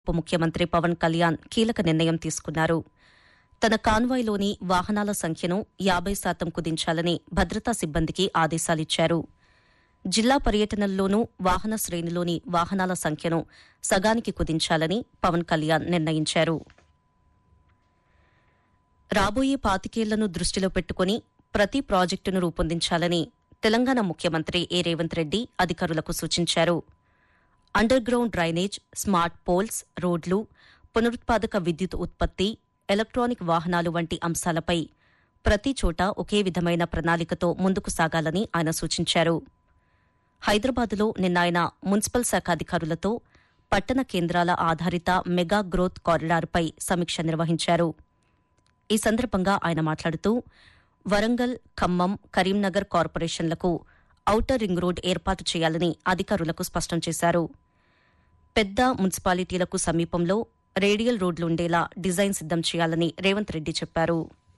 ఉప ముఖ్యమంత్రి పవన్ కళ్యాణ్ కీలక నిర్ణయం తీసుకున్నారు తన కాన్వాయ్లోని వాహనాల సంఖ్యను యాబై శాతం కుదించాలని భద్రతా సిబ్బందికి ఆదేశాలిచ్చారు జిల్లా పర్యటనల్లోనూ వాహన శ్రేణిలోని వాహనాల సంఖ్యను సగానికి కుదించాలని పవన్ కళ్యాణ్ నిర్ణయించారు రాబోయే పాతికేళ్లను దృష్టిలో పెట్టుకుని ప్రతి ప్రాజెక్టును రూపొందించాలని తెలంగాణ ముఖ్యమంత్రి ఏ రేవంత్ రెడ్డి అధికారులకు సూచించారు underground drainage smart poles రోడ్లు పునరుత్పాదక విద్యుత్ ఉత్పత్తి ఎలక్ట్రానిక్ వాహనాలు వంటి అంశాలపై ప్రతి చోట ఒకే విధమైన ప్రణాళికతో ముందుకు సాగాలని ఆయన సూచించారు హైదరాబాద్లో నిన్న ఆయన మున్సిపల్ శాఖ అధికారులతో పట్టణ కేంద్రాల ఆధారిత మెగా గ్రోత్ కారిడార్పై సమీక్ష నిర్వహించారు ఈ సందర్భంగా ఆయన మాట్లాడుతూ వరంగల్ ఖమ్మం కరీంనగర్ కార్పొరేషన్లకు ఔటర్ రింగ్ రోడ్ ఏర్పాటు చేయాలని అధికారులకు స్పష్టం చేశారు పెద్ద మున్సిపాలిటీలకు సమీపంలో రేడియల్ రోడ్లు ఉండేలా డిజైన్ సిద్దం చేయాలని రేవంత్ రెడ్డి చెప్పారు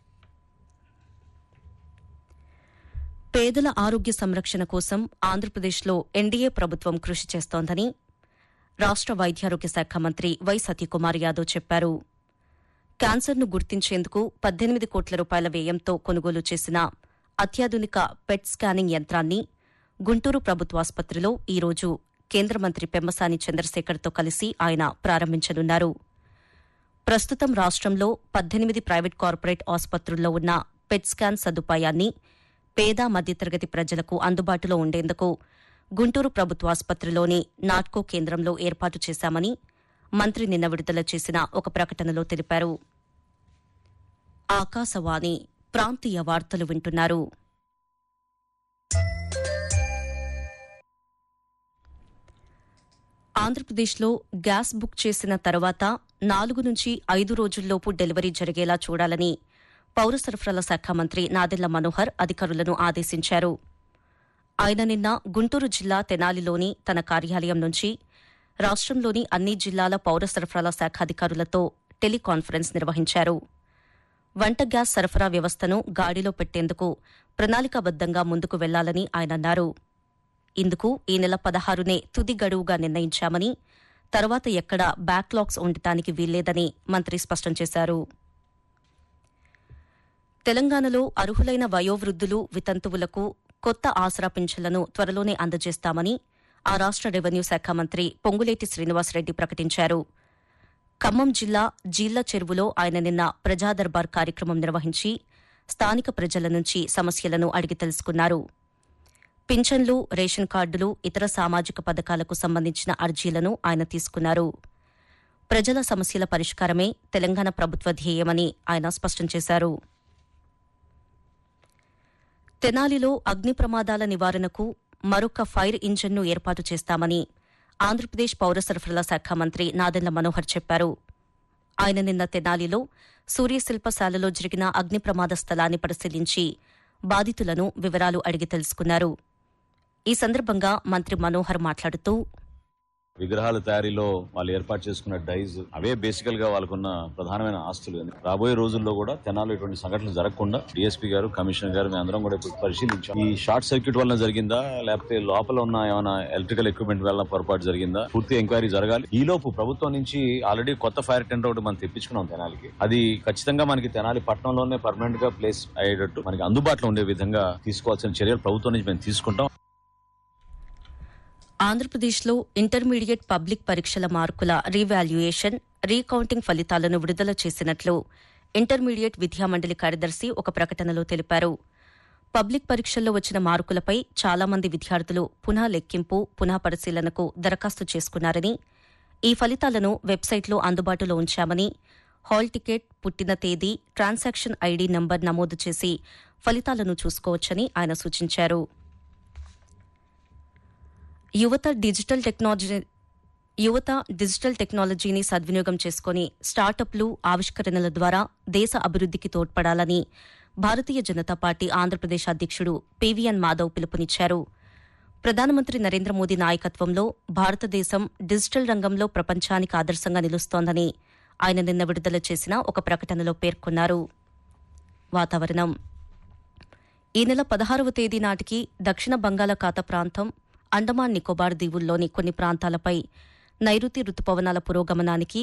పేదల ఆరోగ్య సంరక్షణ కోసం ఆంధ్రప్రదేశ్లో ఎన్డీఏ ప్రభుత్వం కృషి చేస్తోందని రాష్ట వైద్యారోగ్య శాఖ మంత్రి వై సత్యకుమార్ యాదవ్ చెప్పారు క్యాన్సర్ను గుర్తించేందుకు పద్దెనిమిది కోట్ల రూపాయల వ్యయంతో కొనుగోలు చేసిన అత్యాధునిక పెట్ స్కానింగ్ యంత్రాన్ని గుంటూరు ప్రభుత్వాసుపత్రిలో ఈరోజు కేంద్ర మంత్రి పెమ్మసాని చంద్రశేఖర్తో కలిసి ఆయన ప్రారంభించనున్నారు ప్రస్తుతం రాష్ట్రంలో పద్దెనిమిది ప్రైవేట్ కార్పొరేట్ ఆసుపత్రుల్లో ఉన్న పెట్ స్కాన్ సదుపాయాన్ని పేద మధ్యతరగతి ప్రజలకు అందుబాటులో ఉండేందుకు గుంటూరు ప్రభుత్వాసుపత్రిలోని నాట్కో కేంద్రంలో ఏర్పాటు చేశామని మంత్రి నిన్న విడుదల చేసిన ఒక ప్రకటనలో తెలిపారు ఆకాశవాణి ప్రాంతీయ వార్తలు వింటున్నారు ఆంధ్రప్రదేశ్లో గ్యాస్ బుక్ చేసిన తర్వాత నాలుగు నుంచి ఐదు రోజుల్లోపు డెలివరీ జరిగేలా చూడాలని పౌర సరఫరాల శాఖ మంత్రి నాదెళ్ల మనోహర్ అధికారులను ఆదేశించారు ఆయన నిన్న గుంటూరు జిల్లా తెనాలిలోని తన కార్యాలయం నుంచి రాష్ట్రంలోని అన్ని జిల్లాల పౌర సరఫరాల శాఖ అధికారులతో టెలికాన్ఫరెన్స్ నిర్వహించారు వంట గ్యాస్ సరఫరా వ్యవస్థను గాడిలో పెట్టేందుకు ప్రణాళికాబద్దంగా ముందుకు వెళ్లాలని ఆయన అన్నారు ఇందుకు ఈ నెల పదహారునే తుది గడువుగా నిర్ణయించామని తర్వాత ఎక్కడా బ్యాక్లాగ్స్ ఉండటానికి వీల్లేదని మంత్రి స్పష్టం చేశారు తెలంగాణలో అర్హులైన వయోవృద్ధులు వితంతువులకు కొత్త ఆసరా పింఛన్లను త్వరలోనే అందజేస్తామని ఆ రాష్ట రెవెన్యూ శాఖ మంత్రి పొంగులేటి శ్రీనివాసరెడ్డి ప్రకటించారు ఖమ్మం జిల్లా జీళ్ల చెరువులో ఆయన నిన్న ప్రజాదర్బార్ కార్యక్రమం నిర్వహించి స్థానిక ప్రజల నుంచి సమస్యలను అడిగి తెలుసుకున్నారు పింఛన్లు రేషన్ కార్డులు ఇతర సామాజిక పథకాలకు సంబంధించిన అర్జీలను ఆయన తీసుకున్నారు ప్రజల సమస్యల పరిష్కారమే తెలంగాణ ప్రభుత్వ ధ్యేయమని ఆయన స్పష్టం చేశారు తెనాలిలో అగ్ని ప్రమాదాల నివారణకు మరొక ఫైర్ ఇంజన్ను ఏర్పాటు చేస్తామని ఆంధ్రప్రదేశ్ పౌర సరఫరాల శాఖ మంత్రి నాదెళ్ల మనోహర్ చెప్పారు ఆయన నిన్న తెనాలిలో సూర్యశిల్పశాలలో జరిగిన అగ్ని ప్రమాద స్థలాన్ని పరిశీలించి బాధితులను వివరాలు అడిగి తెలుసుకున్నారు ఈ సందర్భంగా మంత్రి మనోహర్ మాట్లాడుతూ విగ్రహాల తయారీలో వాళ్ళు ఏర్పాటు చేసుకున్న డైజ్ అవే బేసికల్ గా వాళ్ళకున్న ప్రధానమైన ఆస్తులు రాబోయే రోజుల్లో కూడా తెనాలు ఇటువంటి సంఘటనలు జరగకుండా డిఎస్పీ గారు కమిషనర్ గారు మేము అందరం కూడా ఇప్పుడు పరిశీలించాం ఈ షార్ట్ సర్క్యూట్ వల్ల జరిగిందా లేకపోతే లోపల ఉన్న ఏమైనా ఎలక్ట్రికల్ ఎక్విప్మెంట్ వల్ల పొరపాటు జరిగిందా పూర్తి ఎంక్వైరీ జరగాలి ఈ లోపు ప్రభుత్వం నుంచి ఆల్రెడీ కొత్త ఫైర్ టెండర్ ఒకటి మనం తెప్పించుకున్నాం తెనాలికి అది ఖచ్చితంగా మనకి తెనాలి పట్టణంలోనే పర్మనెంట్ గా ప్లేస్ అయ్యేటట్టు మనకి అందుబాటులో ఉండే విధంగా తీసుకోవాల్సిన చర్యలు ప్రభుత్వం నుంచి మేము తీసుకుంటాం ఆంధ్రప్రదేశ్లో ఇంటర్మీడియట్ పబ్లిక్ పరీక్షల మార్కుల రీవాల్యుయేషన్ రీకౌంటింగ్ ఫలితాలను విడుదల చేసినట్లు ఇంటర్మీడియట్ విద్యామండలి కార్యదర్శి ఒక ప్రకటనలో తెలిపారు పబ్లిక్ పరీక్షల్లో వచ్చిన మార్కులపై చాలా మంది విద్యార్థులు పునః లెక్కింపు పునః పరిశీలనకు దరఖాస్తు చేసుకున్నారని ఈ ఫలితాలను వెబ్సైట్లో అందుబాటులో ఉంచామని హాల్ టికెట్ పుట్టిన తేదీ ట్రాన్సాక్షన్ ఐడీ నంబర్ నమోదు చేసి ఫలితాలను చూసుకోవచ్చని ఆయన సూచించారు యువత డిజిటల్ టెక్నాలజీ యువత డిజిటల్ టెక్నాలజీని సద్వినియోగం చేసుకుని స్టార్టప్లు ఆవిష్కరణల ద్వారా దేశ అభివృద్దికి తోడ్పడాలని భారతీయ జనతా పార్టీ ఆంధ్రప్రదేశ్ అధ్యక్షుడు పీవీఎన్ మాధవ్ పిలుపునిచ్చారు ప్రధానమంత్రి నరేంద్ర మోదీ నాయకత్వంలో భారతదేశం డిజిటల్ రంగంలో ప్రపంచానికి ఆదర్శంగా నిలుస్తోందని ఆయన నిన్న విడుదల చేసిన ఒక ప్రకటనలో పేర్కొన్నారు వాతావరణం ఈ నెల పదహారవ తేదీ నాటికి దక్షిణ బంగాళాఖాత ప్రాంతం అండమాన్ నికోబార్ దీవుల్లోని కొన్ని ప్రాంతాలపై నైరుతి రుతుపవనాల పురోగమనానికి